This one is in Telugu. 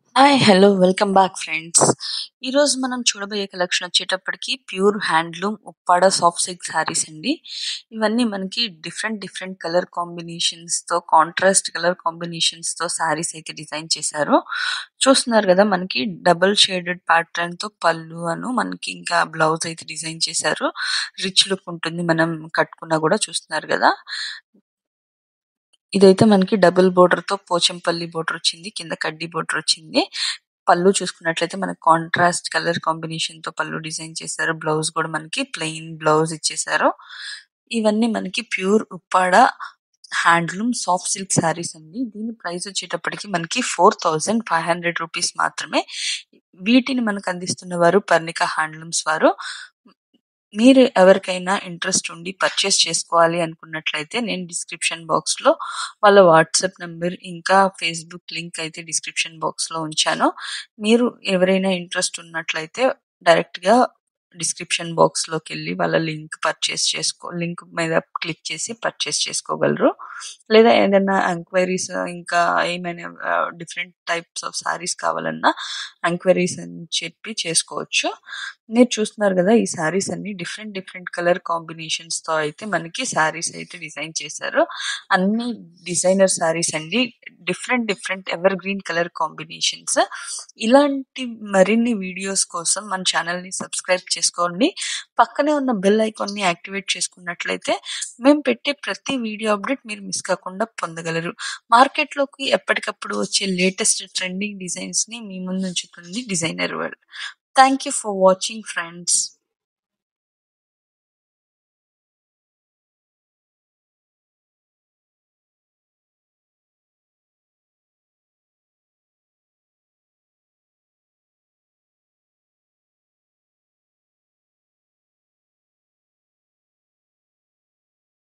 Hi! Hello! Welcome back friends. ఈరోజు మనం చూడబోయే కలెక్షన్ వచ్చేటప్పటికి pure handloom Uppada soft silk sarees అండి. ఇవన్నీ మనకి డిఫరెంట్ డిఫరెంట్ కలర్ కాంబినేషన్స్‌తో కాంట్రాస్ట్ కలర్ కాంబినేషన్స్‌తో శారీస్ అయితే డిజైన్ చేశారు. చూస్తున్నారు కదా! మనకి డబుల్ షేడెడ్ ప్యాటర్న్‌తో పళ్ళు అను మనకి ఇంకా బ్లౌజ్ అయితే డిజైన్ చేశారు. రిచ్ లుక్ ఉంటుంది. మనం కట్టుకున్నా కూడా చూస్తున్నారు కదా! ఇదైతే మనకి డబుల్ బోర్డర్‌తో పోచంపల్లి బోర్డర్ వచ్చింది. కింద కడ్డీ బోర్డర్ వచ్చింది. పళ్ళు చూసుకున్నట్లయితే మనకి కాంట్రాస్ట్ కలర్ కాంబినేషన్‌తో పళ్ళు డిజైన్ చేశారు. బ్లౌజ్ కూడా మనకి ప్లెయిన్ బ్లౌజ్ ఇచ్చేశారు. ఇవన్నీ మనకి pure Uppada handloom soft silk sarees అండి. దీని ప్రైస్ వచ్చేటప్పటికి మనకి 4500 రూపీస్ మాత్రమే. వీటిని మనకు అందిస్తున్న వారు పర్ణిక హ్యాండ్లూమ్స్ వారు. మీరు ఎవరికైనా ఇంట్రెస్ట్ ఉండి పర్చేస్ చేసుకోవాలి అనుకున్నట్లయితే నేను డిస్క్రిప్షన్ బాక్స్‌లో వాళ్ళ వాట్సాప్ నంబర్ ఇంకా ఫేస్‌బుక్ లింక్ అయితే డిస్క్రిప్షన్ బాక్స్‌లో ఉంచాను. మీరు ఎవరైనా ఇంట్రెస్ట్ ఉన్నట్లయితే డైరెక్ట్‌గా డిస్క్రిప్షన్ బాక్స్‌లోకెళ్ళి వాళ్ళ లింక్ పర్చేస్ చేసుకో లింక్ మీద క్లిక్ చేసి పర్చేస్ చేసుకోగలరు. లేదా ఏదైనా ఎంక్వైరీస్ ఇంకా ఏమైనా ఆహ్, డిఫరెంట్ టైప్స్ ఆఫ్ శారీస్ కావాలన్నా ఎంక్వైరీస్ అని చెప్పి చేసుకోవచ్చు. మీరు చూస్తున్నారు కదా! ఈ శారీస్ అన్నీ డిఫరెంట్ డిఫరెంట్ కలర్ కాంబినేషన్స్‌తో అయితే మనకి శారీస్ అయితే డిజైన్ చేశారు. అన్నీ డిజైనర్ శారీస్ అండి. Different different evergreen colour combinations. ఇలాంటి మరిన్ని వీడియోస్ కోసం మన ఛానెల్‌ని సబ్స్క్రైబ్ చేసుకోండి. పక్కనే ఉన్న బెల్ ఐకాన్‌ని యాక్టివేట్ చేసుకున్నట్లయితే మేము పెట్టే ప్రతి వీడియో అప్డేట్ మీరు మిస్ కాకుండా పొందగలరు. మార్కెట్‌లోకి ఎప్పటికప్పుడు వచ్చే లేటెస్ట్ ట్రెండింగ్ డిజైన్స్‌ని మీ ముందుంచుతుంది designer world. Thank you for watching friends.